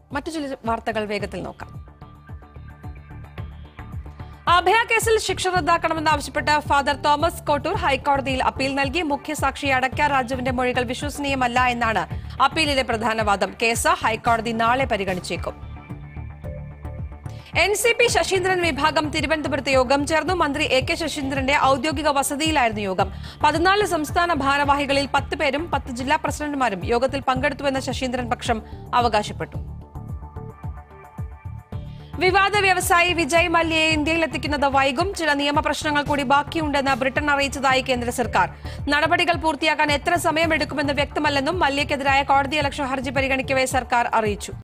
മറ്റു ചില വാർത്തകൾ വേഗത്തിൽ നോക്കാം അഭയ കേസിൽ ശിക്ഷ റദ്ദാക്കണമെന്നാവശ്യപ്പെട്ട് ഫാദർ തോമസ് കോട്ടൂർ ഹൈക്കോടതിയിൽ അപ്പീൽ നൽകി മുഖ്യസാക്ഷി അടക്ക രാജുവിന്റെ മൊഴികൾ വിശ്വസനീയമല്ല എന്നാണ് അപ്പീലിലെ പ്രധാന വാദം കേസ് ഹൈക്കോടതി നാളെ പരിഗണിച്ചേക്കും എൻ സി പി ശശീന്ദ്രൻ വിഭാഗം തിരുവനന്തപുരത്ത് യോഗം ചേർന്നു മന്ത്രി എ കെ ശശീന്ദ്രന്റെ ഔദ്യോഗിക വസതിയിലായിരുന്നു യോഗം പതിനാല് സംസ്ഥാന ഭാരവാഹികളിൽ പത്ത് പേരും പത്ത് ജില്ലാ പ്രസിഡന്റുമാരും യോഗത്തിൽ പങ്കെടുത്തുവെന്ന് ശശീന്ദ്രൻ പക്ഷം അവകാശപ്പെട്ടു വിവാദ വ്യവസായി വിജയ് മല്യയെ ഇന്ത്യയിലെത്തിക്കുന്നത് വൈകും ചില നിയമപ്രശ്നങ്ങൾ കൂടി ബാക്കിയുണ്ടെന്ന് ബ്രിട്ടൻ അറിയിച്ചതായി കേന്ദ്ര സർക്കാർ നടപടികൾ പൂർത്തിയാക്കാൻ എത്ര സമയമെടുക്കുമെന്ന് വ്യക്തമല്ലെന്നും മല്യക്കെതിരായ കോടതിയലക്ഷ്യ ഹർജി പരിഗണിക്കവേ സർക്കാർ അറിയിച്ചു